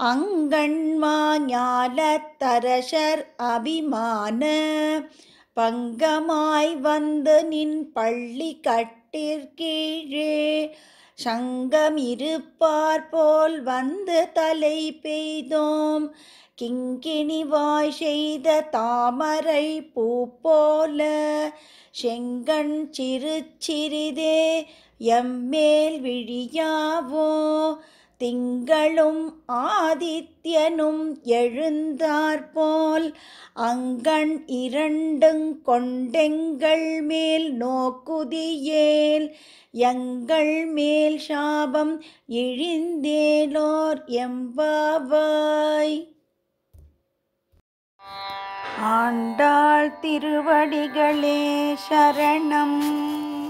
அங்கண்மா ஞாலத்தரசர் அபிமான பங்கமாய் வந்து நின் பள்ளி கட்டிற்கீழே சங்கமிருப்பார் போல் வந்து தலை பெய்தோம் கிங்கிணி வாய் செய்த தாமரை பூ போல செங்கண் சிறு சிறிதே எம்மேல் விழியாவோ திங்களும் ஆதித்யனும் எழுந்தாற்போல் அங்கண் இரண்டுங் கொண்டெங்கள் மேல் நோக்குதியேல் எங்கள் மேல் சாபம் இழிந்தேலோர் எம்பாவாய் ஆண்டாள் திருவடிகளே சரணம்